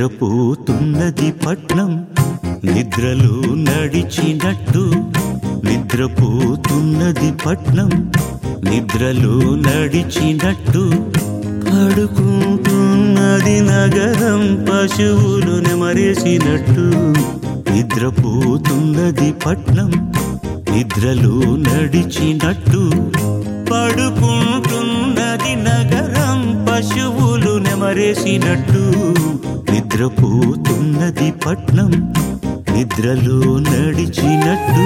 నిద్రపోతున్నది పట్నం నిద్రలో నడిచినట్టు నిద్రపోతున్నది పట్నం నిద్రలో నడిచినట్టు పడుకుంటున్నది నగరం పశువులు నెమరేసినట్టు నిద్రపోతున్నది పట్నం నిద్రలో నడిచినట్టు పడుకుంటున్నది నగరం పశువులు నెమరేసినట్టు నిద్రపోతున్నది పట్నం నిద్రలో నడిచినట్టు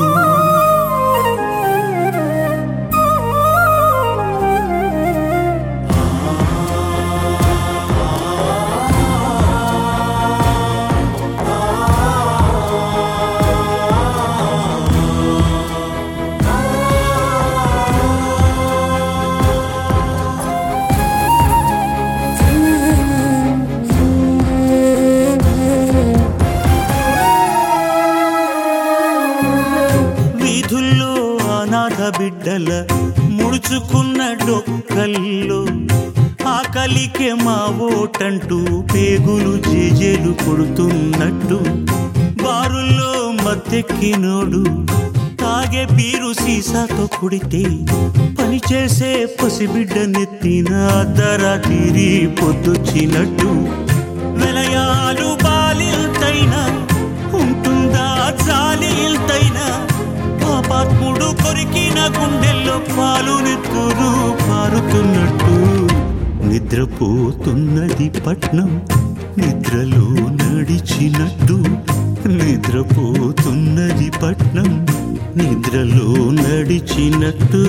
వీధుల్లో అనాథ బిడ్డల ముడుచుకున్న డొక్కల్లో ఆకలికే మా ఓటంటూ పేగులు జేజేలు కొడుతున్నట్టు బారుల్లో మత్తెక్కినోడు తాగే బీరు సీసాతో కుడితే పనిచేసే పసిబిడ్డ నెత్తిన ధర తీరి పొద్దుచ్చినట్టు విలయాలు బాలిల్తైనా ఉంటుందా జాలిల్తైనా పాపాత్ముడు కొరికిన గుండెల్లో పాలు నెత్తురు పారుతున్నట్టు నిద్రపోతున్నది పట్నం నిద్రలో నడిచినట్టు నిద్రపోతున్నది పట్నం నిద్రలో నడిచినట్టు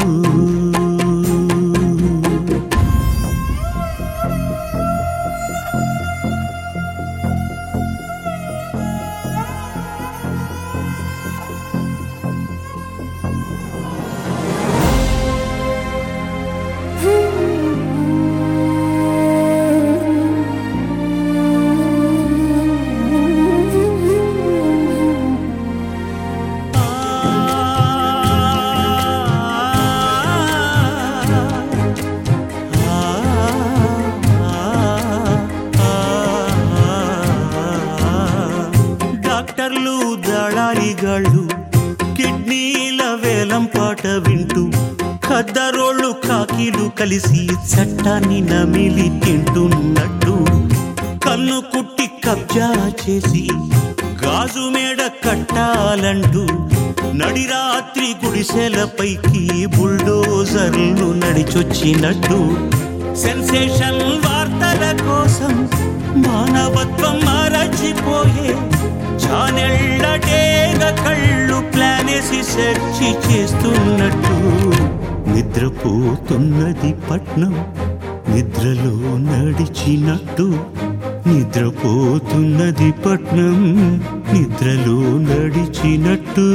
డాక్టర్లు దళారిగాళ్ళు కిడ్నీల వేలం పాట వింటూ ఖద్దరోళ్ళు కాకీలు కలిసి చట్టాన్ని నమిలి తింటున్నట్టు కన్ను కుట్టి కబ్జా చేసి గాజు మేడ కట్టాలంటూ నడిరాత్రి గుడిసెలపైకి బుల్డోజర్లు నడిచొచ్చినట్టు సెన్సేషన్ వార్తల కోసం మానవత్వం మరచిపోయే ఛానెళ్ళ డేగ కళ్ళు ప్లానేసి సెర్చి చేస్తున్నట్టు నిద్రపోతున్నది పట్నం నిద్రలో నడిచినట్టు నిద్రపోతున్నది పట్నం నిద్రలో నడిచినట్టు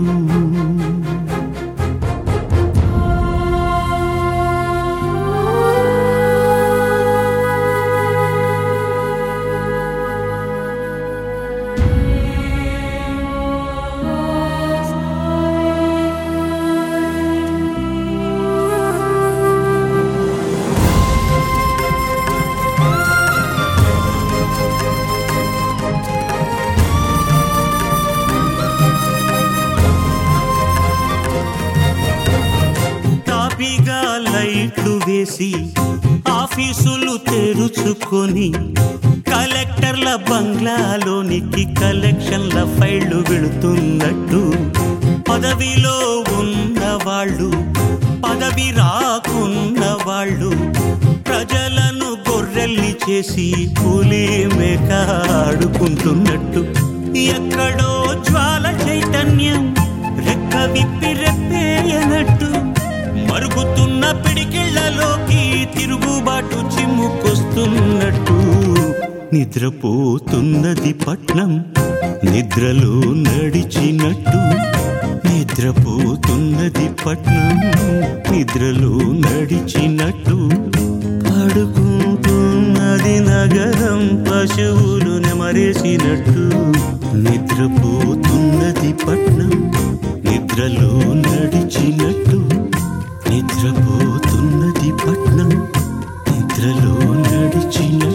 తాపిగా లైట్లు వేసి ఆఫీసులు తెరుచుకొని కలెక్టర్ల బంగ్లాలోనికి కలెక్షన్ల ఫైళ్లు వెళుతున్నట్టు పదవిలో ఉన్న వాళ్ళు పదవి రాకున్న వాళ్ళు ప్రజలను గొర్రెల్ని చేసి కూలీ మేక ఆడుకుంటున్నట్టు ఎక్కడో జ్వాల చైతన్యం రెక్క విప్పి రెప్పేయనట్టు మరుగుతున్న పిడికిళ్లలోకి తిరుగుబాటు చిమ్ముకొస్తున్నట్టు నిద్రపోతున్నది పట్నం నిద్రలో నడిచినట్టు నిద్రపోతున్నది పట్నం నిద్రలో నడిచినట్టు పడుకుంటున్నది నగరం పశువులు నెమరేసినట్టు నిద్రపోతున్నది పట్నం నిద్రలో నడిచినట్టు నిద్రపోతున్నది పట్నం నిద్రలో నడిచిన